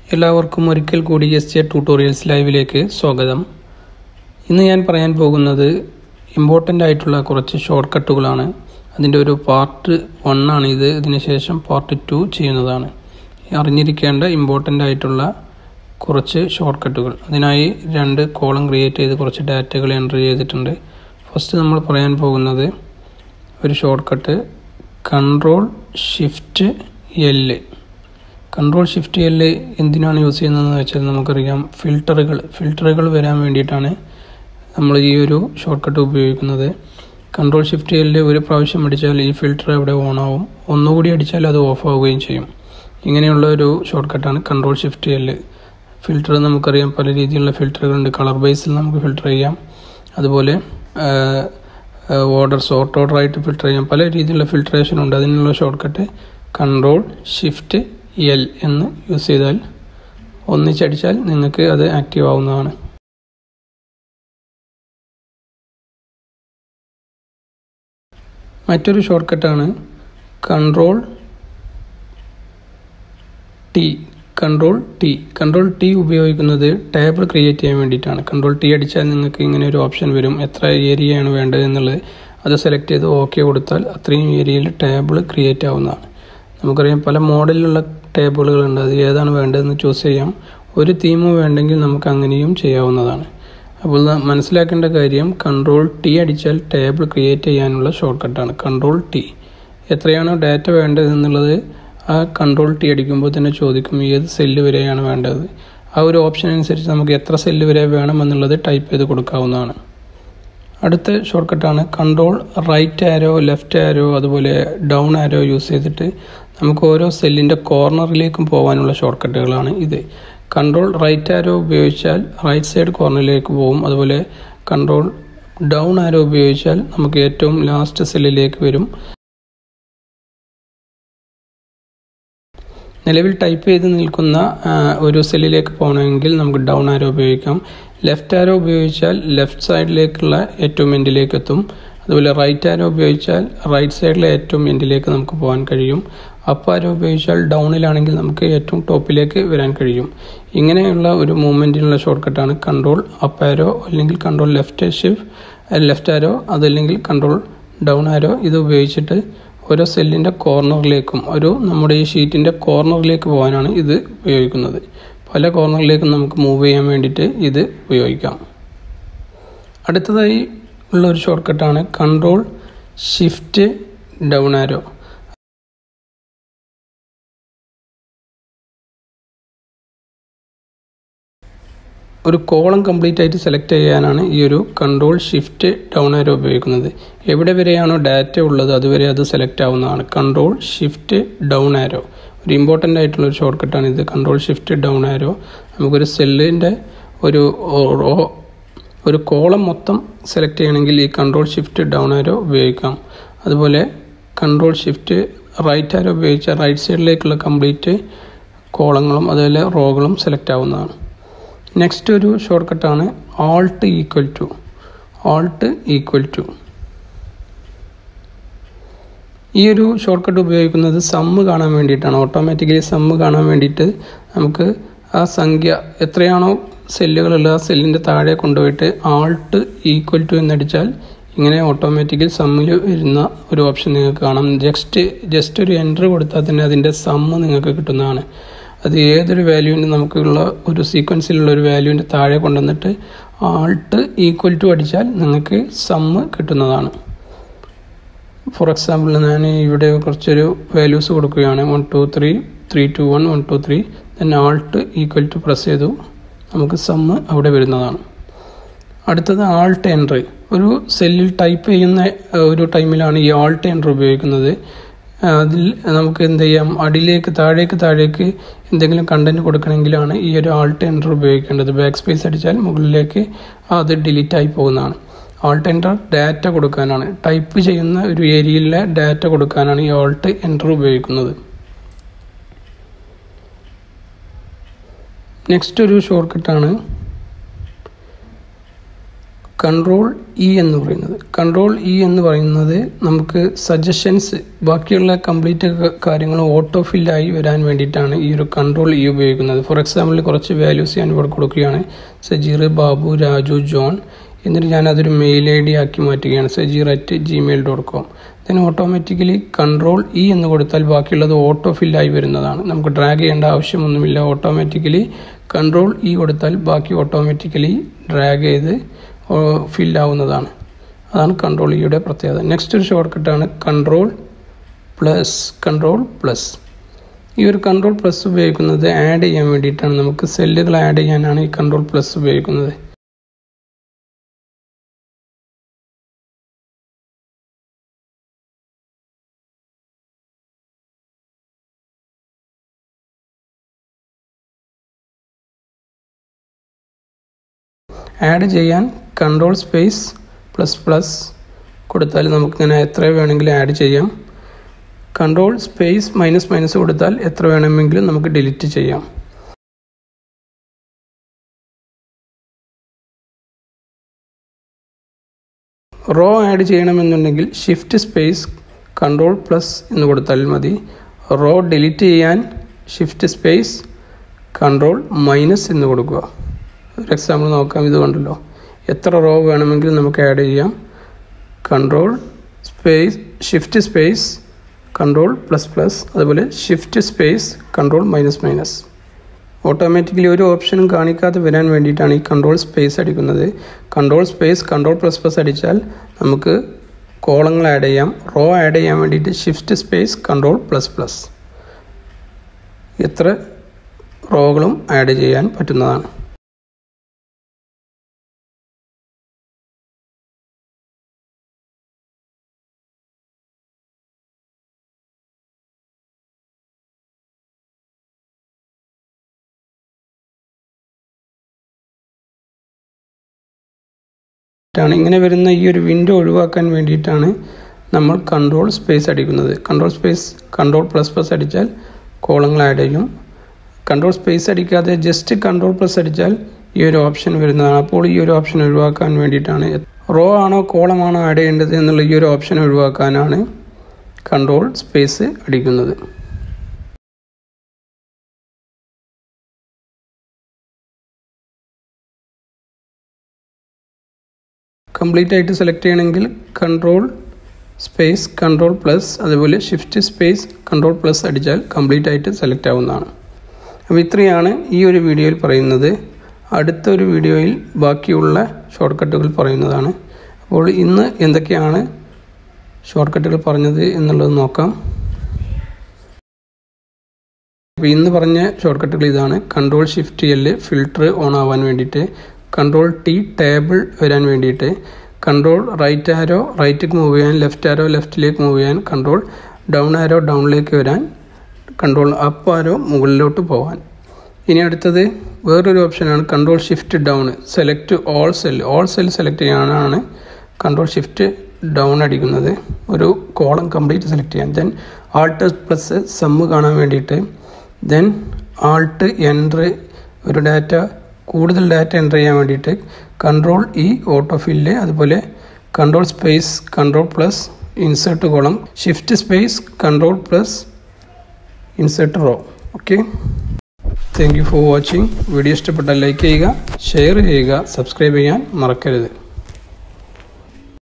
എല്ലാവർക്കും ഒരിക്കൽ കൂടി എസ് ജെ ട്യൂട്ടോറിയൽസ് ലൈവിലേക്ക് സ്വാഗതം ഇന്ന് ഞാൻ പറയാൻ പോകുന്നത് ഇമ്പോർട്ടൻ്റ് ആയിട്ടുള്ള കുറച്ച് ഷോർട്ട് കട്ടുകളാണ് അതിൻ്റെ ഒരു പാർട്ട് വൺ ആണ് ഇത് ഇതിനുശേഷം പാർട്ട് ടു ചെയ്യുന്നതാണ് അറിഞ്ഞിരിക്കേണ്ട ഇമ്പോർട്ടൻ്റ് ആയിട്ടുള്ള കുറച്ച് ഷോർട്ട് കട്ടുകൾ അതിനായി രണ്ട് കോളം ക്രിയേറ്റ് ചെയ്ത് കുറച്ച് ഡാറ്റകൾ എൻ്റർ ചെയ്തിട്ടുണ്ട് ഫസ്റ്റ് നമ്മൾ പറയാൻ പോകുന്നത് ഒരു shortcut control shift L control shift L എന്തിനാണ് യൂസ് ചെയ്യുന്നതെന്ന് വെച്ചാൽ നമുക്കറിയാം ഫിൽട്ടറുകൾ ഫിൽട്ടറുകൾ വരാൻ വേണ്ടിയിട്ടാണ് നമ്മൾ ഈ ഒരു ഷോർട്ട് കട്ട് ഉപയോഗിക്കുന്നത് കൺട്രോൾ ഷിഫ്റ്റ് എല്ല് ഒരു പ്രാവശ്യം അടിച്ചാൽ ഈ ഫിൽട്ടർ അവിടെ ഓൺ ആവും ഒന്നുകൂടി അടിച്ചാൽ അത് ഓഫ് ആവുകയും ചെയ്യും ഇങ്ങനെയുള്ള ഒരു ഷോർട്ട് കട്ടാണ് കൺട്രോൾ ഷിഫ്റ്റ് എല്ല് ഫിൽട്ടർ നമുക്കറിയാം പല രീതിയിലുള്ള ഫിൽറ്ററുകളുണ്ട് കളർ ബേസിൽ നമുക്ക് ഫിൽട്ടർ ചെയ്യാം അതുപോലെ ഓർഡർ സോർട്ട് ഓർഡർ ആയിട്ട് ഫിൽട്ടർ ചെയ്യാം പല രീതിയിലുള്ള ഫിൽട്രേഷൻ ഉണ്ട് അതിനുള്ള shortcut control shift L എന്ന് യൂസ് ചെയ്താൽ ഒന്നിച്ചടിച്ചാൽ നിങ്ങൾക്ക് അത് ആക്റ്റീവ് ആവുന്നതാണ് മറ്റൊരു ഷോർട്ട് കട്ടാണ് control T control T control T ഉപയോഗിക്കുന്നത് ടേബിൾ ക്രിയേറ്റ് ചെയ്യാൻ വേണ്ടിയിട്ടാണ് കൺട്രോൾ ടി അടിച്ചാൽ നിങ്ങൾക്ക് ഇങ്ങനെ ഒരു ഓപ്ഷൻ വരും എത്ര ഏരിയയാണ് വേണ്ടത് എന്നുള്ളത് അത് സെലക്ട് ചെയ്ത് ഓക്കെ കൊടുത്താൽ അത്രയും ഏരിയയിൽ ടേബിൾ ക്രിയേറ്റ് ആവുന്നതാണ് നമുക്കറിയാം പല മോഡലിലുള്ള ടേബിളുകളുണ്ട് അത് ഏതാണ് വേണ്ടതെന്ന് ചൂസ് ചെയ്യാം ഒരു തീം വേണ്ടെങ്കിൽ നമുക്ക് അങ്ങനെയും ചെയ്യാവുന്നതാണ് അപ്പോൾ മനസ്സിലാക്കേണ്ട കാര്യം കൺട്രോൾ ടി അടിച്ചാൽ ടേബിൾ ക്രിയേറ്റ് ചെയ്യാനുള്ള ഷോർട്ട് കട്ടാണ് കൺട്രോൾ ടി എത്രയാണോ ഡാറ്റ വേണ്ടത് എന്നുള്ളത് ആ കൺട്രോൾ ടി അടിക്കുമ്പോൾ തന്നെ ചോദിക്കും ഏത് സെല്ല് വരെയാണ് വേണ്ടത് ആ ഒരു ഓപ്ഷൻ അനുസരിച്ച് നമുക്ക് എത്ര സെല്ല് വരെ വേണമെന്നുള്ളത് ടൈപ്പ് ചെയ്ത് കൊടുക്കാവുന്നതാണ് അടുത്ത ഷോർട്ട് കട്ടാണ് control right arrow left arrow അതുപോലെ ഡൗൺ ആരോ യൂസ് ചെയ്തിട്ട് നമുക്ക് ഓരോ സെല്ലിൻ്റെ കോർണറിലേക്കും പോകാനുള്ള ഷോർട്ട് കട്ടുകളാണ് ഇത് കൺട്രോൾ റൈറ്റ് ആരോ ഉപയോഗിച്ചാൽ റൈറ്റ് സൈഡ് കോർണറിലേക്ക് പോകും അതുപോലെ കൺട്രോൾ ഡൗൺ ആരോ ഉപയോഗിച്ചാൽ നമുക്ക് ഏറ്റവും ലാസ്റ്റ് സെല്ലിലേക്ക് വരും നിലവിൽ ടൈപ്പ് ചെയ്ത് നിൽക്കുന്ന ഒരു സെല്ലിലേക്ക് പോകണമെങ്കിൽ നമുക്ക് ഡൗൺ ആരോ ഉപയോഗിക്കാം ലെഫ്റ്റ് ആരോ ഉപയോഗിച്ചാൽ ലെഫ്റ്റ് സൈഡിലേക്കുള്ള ഏറ്റവും എൻഡിലേക്ക് എത്തും അതുപോലെ റൈറ്റ് ആരോ ഉപയോഗിച്ചാൽ റൈറ്റ് സൈഡിലെ ഏറ്റവും എൻഡിലേക്ക് നമുക്ക് പോകാൻ കഴിയും അപ്പ് ആരോ ഉപയോഗിച്ചാൽ ഡൗണിലാണെങ്കിൽ നമുക്ക് ഏറ്റവും ടോപ്പിലേക്ക് വരാൻ കഴിയും ഇങ്ങനെയുള്ള ഒരു മൂവ്മെൻറ്റിനുള്ള ഷോർട്ട് കട്ടാണ് കൺട്രോൾ അപ്പ് ആരോ അല്ലെങ്കിൽ control left shift left arrow അതല്ലെങ്കിൽ കൺട്രോൾ ഡൗൺ ആരോ ഇത് ഉപയോഗിച്ചിട്ട് ഓരോ സെല്ലിൻ്റെ കോർണറിലേക്കും ഒരു നമ്മുടെ ഈ ഷീറ്റിൻ്റെ കോർണറിലേക്ക് പോകാനാണ് ഇത് ഉപയോഗിക്കുന്നത് പല കോർണറിലേക്കും നമുക്ക് മൂവ് ചെയ്യാൻ വേണ്ടിയിട്ട് ഇത് ഉപയോഗിക്കാം അടുത്തതായി ഉള്ള ഒരു ഷോർട്ട് കട്ടാണ് കൺട്രോൾ ഷിഫ്റ്റ് ഡൗൺ ആരോ ഒരു കോളം കംപ്ലീറ്റ് ആയിട്ട് സെലക്ട് ചെയ്യാനാണ് ഈ ഒരു കൺട്രോൾ ഷിഫ്റ്റ് ഡൗൺ ആരോ ഉപയോഗിക്കുന്നത് എവിടെ വരെയാണോ ഡാറ്റ ഉള്ളത് അതുവരെ അത് സെലക്ട് ആവുന്നതാണ് കൺട്രോൾ ഷിഫ്റ്റ് ഡൗൺ ആരോ ഒരു ഇമ്പോർട്ടൻ്റ് ആയിട്ടുള്ള ഒരു ഷോർട്ട് കട്ടാണ് ഇത് കൺട്രോൾ ഷിഫ്റ്റ് ഡൗൺ ആരോ നമുക്കൊരു സെല്ലിൻ്റെ ഒരു ഒരു കോളം മൊത്തം സെലക്ട് ചെയ്യണമെങ്കിൽ ഈ കൺട്രോൾ ഷിഫ്റ്റ് ഡൗൺ ആരോ ഉപയോഗിക്കാം അതുപോലെ കൺട്രോൾ ഷിഫ്റ്റ് റൈറ്റ് ആരോ ഉപയോഗിച്ച റൈറ്റ് സൈഡിലേക്കുള്ള കംപ്ലീറ്റ് കോളങ്ങളും അതുപോലെ റോകളും സെലക്ട് ആവുന്നതാണ് നെക്സ്റ്റ് ഒരു ഷോർട്ട് കട്ടാണ് alt equal to alt equal to ഈ ഒരു ഷോർട്ട് കട്ട് ഉപയോഗിക്കുന്നത് സമ്മ് കാണാൻ വേണ്ടിയിട്ടാണ് ഓട്ടോമാറ്റിക്കലി സമ്മ് കാണാൻ വേണ്ടിയിട്ട് നമുക്ക് ആ സംഖ്യ എത്രയാണോ സെല്ലുകളുള്ള ആ സെല്ലിൻ്റെ താഴെ കൊണ്ടുപോയിട്ട് ആൾട്ട് ഈക്വൽ ടു എന്നടിച്ചാൽ ഇങ്ങനെ ഓട്ടോമാറ്റിക്കലി സമ്മിൽ വരുന്ന ഒരു ഓപ്ഷൻ നിങ്ങൾക്ക് കാണാം ജസ്റ്റ് ജസ്റ്റ് ഒരു എൻട്രി കൊടുത്താൽ തന്നെ അതിൻ്റെ സമ്മ് നിങ്ങൾക്ക് കിട്ടുന്നതാണ് അത് ഏതൊരു വാല്യൂവിൻ്റെ നമുക്കുള്ള ഒരു സീക്വൻസിലുള്ള ഒരു വാല്യൂവിൻ്റെ താഴെ കൊണ്ടുവന്നിട്ട് ആൾട്ട് ഈക്വൽ ടു അടിച്ചാൽ നിങ്ങൾക്ക് സമ്മ് കിട്ടുന്നതാണ് ഫോർ എക്സാമ്പിൾ ഞാൻ ഇവിടെ കുറച്ചൊരു വാല്യൂസ് കൊടുക്കുകയാണ് one two three three two one one two three then alt equal to press ചെയ്തു നമുക്ക് സമ്മ് അവിടെ വരുന്നതാണ് അടുത്തത് ആൾട്ട് എൻട്രി ഒരു സെല്ലിൽ ടൈപ്പ് ചെയ്യുന്ന ഒരു ടൈമിലാണ് ഈ ആൾട്ട് എൻട്രി ഉപയോഗിക്കുന്നത് അതിൽ നമുക്ക് എന്ത് ചെയ്യാം അടിയിലേക്ക് താഴേക്ക് താഴേക്ക് എന്തെങ്കിലും കണ്ടന്റ് കൊടുക്കണമെങ്കിലാണ് ഈ ഒരു ആൾട്ട് എൻറ്റർ ഉപയോഗിക്കേണ്ടത് ബാക്ക് സ്പേസ് അടിച്ചാൽ മുകളിലേക്ക് അത് ഡിലീറ്റ് ആയി പോകുന്നതാണ് ആൾട്ട് എൻറ്റർ ഡാറ്റ കൊടുക്കാനാണ് ടൈപ്പ് ചെയ്യുന്ന ഒരു ഏരിയയിലെ ഡാറ്റ കൊടുക്കാനാണ് ഈ ആൾട്ട് എൻറ്റർ ഉപയോഗിക്കുന്നത് നെക്സ്റ്റ് ഒരു ഷോർട്ട് കട്ടാണ് കൺട്രോൾ ഇ എന്ന് പറയുന്നത് കൺട്രോൾ ഇ എന്ന് പറയുന്നത് നമുക്ക് സജഷൻസ് ബാക്കിയുള്ള കംപ്ലീറ്റ് കാര്യങ്ങൾ ഓട്ടോ ഫില്ലായി വരാൻ വേണ്ടിയിട്ടാണ് ഈ ഒരു കൺട്രോൾ ഇ ഉപയോഗിക്കുന്നത് ഫോർ എക്സാമ്പിൾ കുറച്ച് വാല്യൂസ് ഞാൻ ഇവിടെ കൊടുക്കുകയാണ് സജീർ ബാബു രാജു ജോൺ എന്നിട്ട് ഞാൻ അതൊരു മെയിൽ ഐ ഡി ആക്കി മാറ്റുകയാണ് Sajeer at Gmail dot com then automatically control E എന്ന് കൊടുത്താൽ ബാക്കിയുള്ളത് ഓട്ടോ ഫില്ലായി വരുന്നതാണ് നമുക്ക് ഡ്രാഗ് ചെയ്യേണ്ട ആവശ്യമൊന്നുമില്ല ഓട്ടോമാറ്റിക്കലി കൺട്രോൾ ഇ കൊടുത്താൽ ബാക്കി ഓട്ടോമാറ്റിക്കലി ഡ്രാഗ് ചെയ്ത് ഫില്ലാവുന്നതാണ് അതാണ് കൺട്രോൾ ഇയുടെ പ്രത്യേകത നെക്സ്റ്റ് ഒരു ഷോർട്ട് കട്ടാണ് കൺട്രോൾ പ്ലസ് കൺട്രോൾ പ്ലസ് ഈ ഒരു കൺട്രോൾ പ്ലസ് ഉപയോഗിക്കുന്നത് ആഡ് ചെയ്യാൻ വേണ്ടിയിട്ടാണ് നമുക്ക് സെല്ലുകൾ ആഡ് ചെയ്യാനാണ് ഈ കൺട്രോൾ പ്ലസ് ഉപയോഗിക്കുന്നത് ആഡ് ചെയ്യാൻ കൺട്രോൾ സ്പേസ് പ്ലസ് പ്ലസ് കൊടുത്താൽ നമുക്കിങ്ങനെ എത്ര വേണമെങ്കിലും ആഡ് ചെയ്യാം കൺട്രോൾ സ്പേസ് മൈനസ് മൈനസ് കൊടുത്താൽ എത്ര വേണമെങ്കിലും നമുക്ക് ഡിലീറ്റ് ചെയ്യാം റോ ആഡ് ചെയ്യണമെന്നുണ്ടെങ്കിൽ ഷിഫ്റ്റ് സ്പേസ് കൺട്രോൾ പ്ലസ് എന്ന് കൊടുത്താൽ മതി റോ ഡിലീറ്റ് ചെയ്യാൻ ഷിഫ്റ്റ് സ്പേസ് കൺട്രോൾ മൈനസ് എന്ന് കൊടുക്കുക ഒരു എക്സാമ്പിൾ നോക്കാം ഇത് കണ്ടല്ലോ എത്ര റോ വേണമെങ്കിലും നമുക്ക് ആഡ് ചെയ്യാം control space shift space control plus plus അതുപോലെ shift space control minus minus automatically ഒരു ഓപ്ഷനും കാണിക്കാതെ വരാൻ വേണ്ടിയിട്ടാണ് ഈ കൺട്രോൾ സ്പേസ് അടിക്കുന്നത് control space control plus plus അടിച്ചാൽ നമുക്ക് കോളങ്ങൾ ആഡ് ചെയ്യാം റോ ആഡ് ചെയ്യാൻ വേണ്ടിയിട്ട് shift space control plus plus എത്ര റോകളും ആഡ് ചെയ്യാൻ പറ്റുന്നതാണ് ാണ് ഇങ്ങനെ വരുന്ന ഈ ഒരു വിൻഡോ ഒഴിവാക്കാൻ വേണ്ടിയിട്ടാണ് നമ്മൾ കൺട്രോൾ സ്പേസ് അടിക്കുന്നത് control space control plus plus അടിച്ചാൽ കോളങ്ങൾ ആഡ് ചെയ്യും കൺട്രോൾ സ്പേസ് അടിക്കാതെ ജസ്റ്റ് കൺട്രോൾ പ്ലസ് അടിച്ചാൽ ഈ ഒരു ഓപ്ഷൻ വരുന്നതാണ് അപ്പോൾ ഈ ഒരു ഓപ്ഷൻ ഒഴിവാക്കാൻ വേണ്ടിയിട്ടാണ് റോ ആണോ കോളമാണോ ആഡ് ചെയ്യേണ്ടത് എന്നുള്ള ഈ ഒരു ഓപ്ഷൻ ഒഴിവാക്കാനാണ് കൺട്രോൾ സ്പേസ് അടിക്കുന്നത് കംപ്ലീറ്റ് ആയിട്ട് സെലക്ട് ചെയ്യണമെങ്കിൽ കൺട്രോൾ സ്പേസ് കൺട്രോൾ പ്ലസ് അതുപോലെ ഷിഫ്റ്റ് സ്പേസ് കൺട്രോൾ പ്ലസ് അടിച്ചാൽ കംപ്ലീറ്റ് ആയിട്ട് സെലക്ട് ആവുന്നതാണ് അപ്പോൾ ഇത്രയാണ് ഈ ഒരു വീഡിയോയിൽ പറയുന്നത് അടുത്ത ഒരു വീഡിയോയിൽ ബാക്കിയുള്ള ഷോർട്ട് കട്ടുകൾ പറയുന്നതാണ് അപ്പോൾ ഇന്ന് എന്തൊക്കെയാണ് ഷോർട്ട് കട്ടുകൾ പറഞ്ഞത് എന്നുള്ളത് നോക്കാം അപ്പോൾ ഇന്ന് പറഞ്ഞ ഷോർട്ട് കട്ടുകൾ ഇതാണ് control shift L filter on ആവാൻ വേണ്ടിയിട്ട് കൺട്രോൾ ടി ടേബിൾ വരാൻ വേണ്ടിയിട്ട് കൺട്രോൾ റൈറ്റ് ആരോ റൈറ്റിലേക്ക് മൂവ് ചെയ്യാൻ ലെഫ്റ്റ് ആരോ ലെഫ്റ്റിലേക്ക് മൂവ് ചെയ്യാൻ കൺട്രോൾ ഡൗൺ ആരോ ഡൗണിലേക്ക് വരാൻ കൺട്രോൾ അപ്പ് ആരോ മുകളിലോട്ട് പോകാൻ ഇനി അടുത്തത് വേറൊരു ഓപ്ഷനാണ് control shift down select all cell all cell select ചെയ്യാനാണ് കൺട്രോൾ ഷിഫ്റ്റ് ഡൗൺ അടിക്കുന്നത് ഒരു കോളം കംപ്ലീറ്റ് സെലക്ട് ചെയ്യാൻ ദെൻ ആൾട്ട് പ്ലസ് സമ്മ് കാണാൻ വേണ്ടിയിട്ട് ദെൻ ആൾട്ട് എൻട്ര് ഒരു ഡാറ്റ കൂടുതൽ ഡാറ്റ എൻ്റർ ചെയ്യാൻ വേണ്ടിയിട്ട് കൺട്രോൾ ഇ ഓട്ടോ ഫില്ല് അതുപോലെ control space control plus insert column shift space control plus insert row okay thank you for watching video ഇഷ്ടപ്പെട്ടാൽ like ചെയ്യുക share ചെയ്യുക സബ്സ്ക്രൈബ് ചെയ്യാൻ മറക്കരുത്